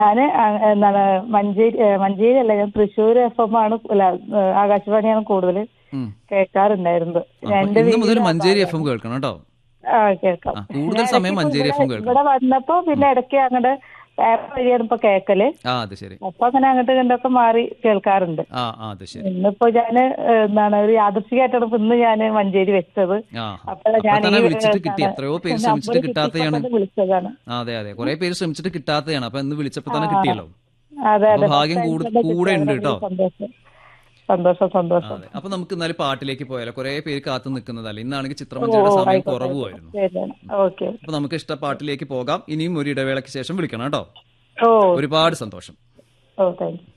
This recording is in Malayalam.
ഞാന് ആ- എന്താണ് മഞ്ചേരി ഏ, മഞ്ചേരി അല്ല ഞാൻ തൃശ്ശൂർ എഫ് എം ആണ് അല്ല ഏ, ആകാശവാണിയാണ് കൂടുതൽ ഉം. കേൾക്കാറുണ്ടായിരുന്നത് അപ്പൊ എന്റെ ഇന്ന് മുതൽ വീടിന്റെ മഞ്ചേരി എഫ് എം കേൾക്കണം കേട്ടോ ആ കേൾക്കാം ആ, കൂടുതൽ ഞാൻ സമയം ഇടയ്ക്ക് മഞ്ചേരി ഇവിടെ- FM കേൾക്കും. ഇവിടെ വന്നപ്പോ പിന്നെ ഇടയ്ക്ക് അങ്ങോട്ട് ആപ്പ് വഴിയാണ് ഇപ്പൊ കേക്കല് ആ അത് ശരി അപ്പൊ അങ്ങനെ അങ്ങോട്ട് ഇങ്ങോട്ടൊക്കെ മാറി കേൾക്കാറുണ്ട് ആ ആ അത് ശരി ഇന്നിപ്പോ ഞാന് ഏ, എന്താണ് ഒരു യാദൃശികമായിട്ടാണ് ഇപ്പൊ ഇന്ന് ഞാൻ മഞ്ചേരി വെച്ചത് ആ അപ്പോഴാ അപ്പൊ ഞാൻ തന്നെ ഈ, വിളിച്ചിട്ട് ഏ, കിട്ടി എത്രയോ പേര് നമ്പർ ശ്രമിച്ചിട്ട് കിട്ടിയപ്പോ കിട്ടാത്തതാണ് തന്നെ വിളിച്ചതാണ് ആ, അതെ അതെ കുറെ പേര് ശ്രമിച്ചിട്ട് കിട്ടാത്തതാണ് അപ്പൊ ഇന്ന് വിളിച്ചപ്പോ തന്നെ കിട്ടിയല്ലോ അതെ അപ്പൊ അതെ ഭാഗ്യം കൂടെ ഫസ്റ്റ് കൂടെ ഉണ്ട് കിട്ടിയത് കേട്ടോ സന്തോഷം സന്തോഷം സന്തോഷം അതെ അപ്പൊ നമുക്ക് എന്നാലും പാട്ടിലേക്ക് പോയാലോ കുറെ പേര് കാത്തു നിൽക്കുന്നതല്ല ഇന്നാണെങ്കിൽ ചിത്രമഞ്ചയുടെ സമയം കുറവുമായിരുന്നു ശരിയാണ് ഓക്കെ അപ്പൊ നമുക്ക് ഇഷ്ട പാട്ടിലേക്ക് പോകാം ഇനിയും ഒരു ഇടവേളയ്ക്ക് ശേഷം വിളിക്കണം കേട്ടോ ഓ ഒരുപാട് സന്തോഷം ഓ താങ്ക് യു